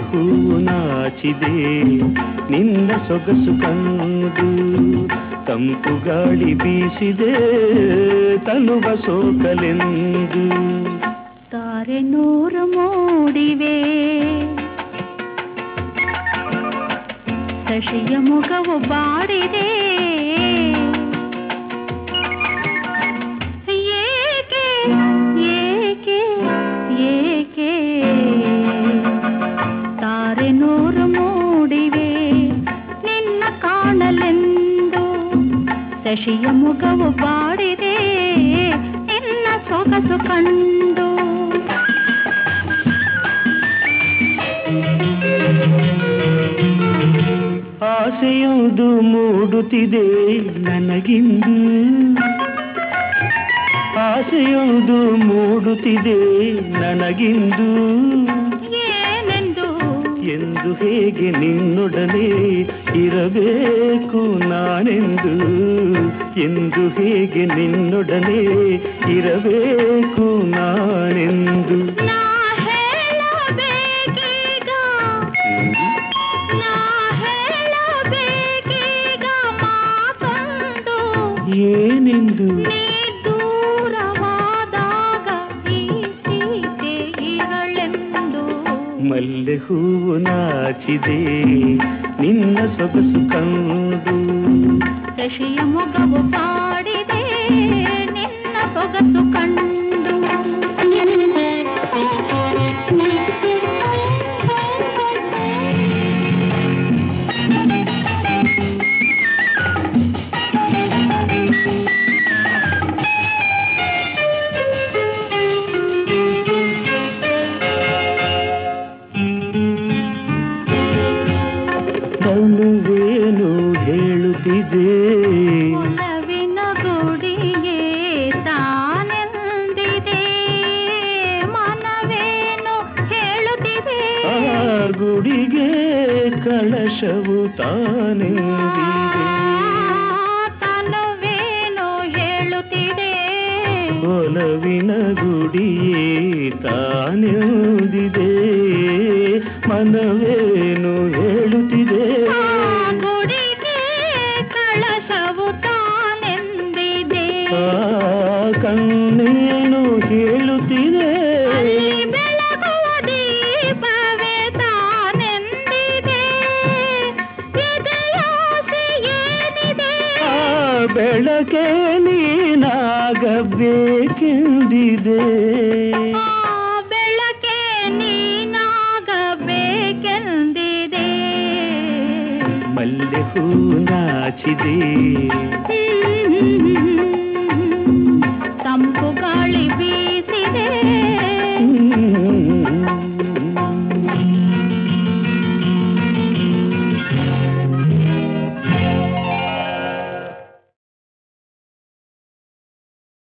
ಹೂವು ನಾಚಿದೆ ನಿನ್ನ ಸೊಗಸು ಕಂಡು ತಂಪು ಗಾಳಿ ಬೀಸಿದೆ ತನುವ ಸೋಕಲೆಂದು ತಾರೆ ನೂರು ಮೂಡಿವೆ ಶಶಿಯ ಮುಖವು ಬಾಡಿದೆ ಏಕೆ ಏಕೆ ಏಕೆ ತಾರೆ ನೂರು ಮೂಡಿವೆ ನಿನ್ನ ಕಾಣಲೆಂದು ಶಶಿಯ ಮುಖವು ಬಾಡಿದೆ ನಿನ್ನ ಸೊಗಸು ಕಂಡು ಆಸೆಯೊಂದು ಮೂಡುತ್ತಿದೆ ನನಗಿಂದು ಆಸೆಯೊಂದು ಮೂಡುತ್ತಿದೆ ನನಗಿಂದು ಏನೆಂದು ಎಂದು ಹೇಗೆ ನಿನ್ನೊಡನೆ ಇರಬೇಕು ನಾನೆಂದು ಎಂದು ಹೇಗೆ ನಿನ್ನೊಡನೆ ಇರಬೇಕು ನಾನೆಂದು ನಾ ಹೇಳಬೇಕೀಗ ನಾ ಹೇಳಬೇಕೀಗ ಮಾತೊಂದು ಏನೆಂದು ನೀ ದೂರವಾದಾಗ ಈ ಸೀತೆ ಇರಳೆಂದು ಮಲ್ಲೆ ಹೂವು ನಾಚಿದೆ ನಿನ್ನ ಸೊಗಸು ಕಂಡು ಶಶಿಯ ಮೊಗವು ಪಾಡಿದೆ ನಿನ್ನ ಸೊಗಸು ಕಂಡು ಮೌನವೇನು ಹೇಳುತ್ತಿದೆ ಒಲವಿನ ಗುಡಿಗೆ ತಾನೆಂದಿದೆ ಮನವೇನು ಹೇಳುತ್ತಿದೆ ಆ ಗುಡಿಗೆ ಕಳಶವು ತಾನೆಂದಿದೆ ತನುವೇನು ಹೇಳುತ್ತಿದೆ ಒಲವಿನ ಗುಡಿಯೇ ತಾನೆಂದಿದೆ ಮನವೇನು ಹೇಳುತ್ತಿದೆ ಆ ಗುಡಿಗೆ ಕಳಶವು ತಾನೆಂದಿದೆ ಆ ಕಣ್ಣೇನು ಹೇಳುತ್ತಿದೆ ಅಲ್ಲಿ ಬೆಳಗುವ ದೀಪವೇ ತಾನೆಂದಿದೆ ಎದೆಯಾಸೆ ಏನಿದೆ ಆ ಬೆಳಕೆ ನೀನಾಗಬೇಕೆಂದಿದೆ ಆ ಬೆಳಕೆ ನೀನಾಗಬೇಕೆಂದಿದೆ ಮಲ್ಲೆ ಹೂ ನಾಚಿದೆ ಹ್ಮ್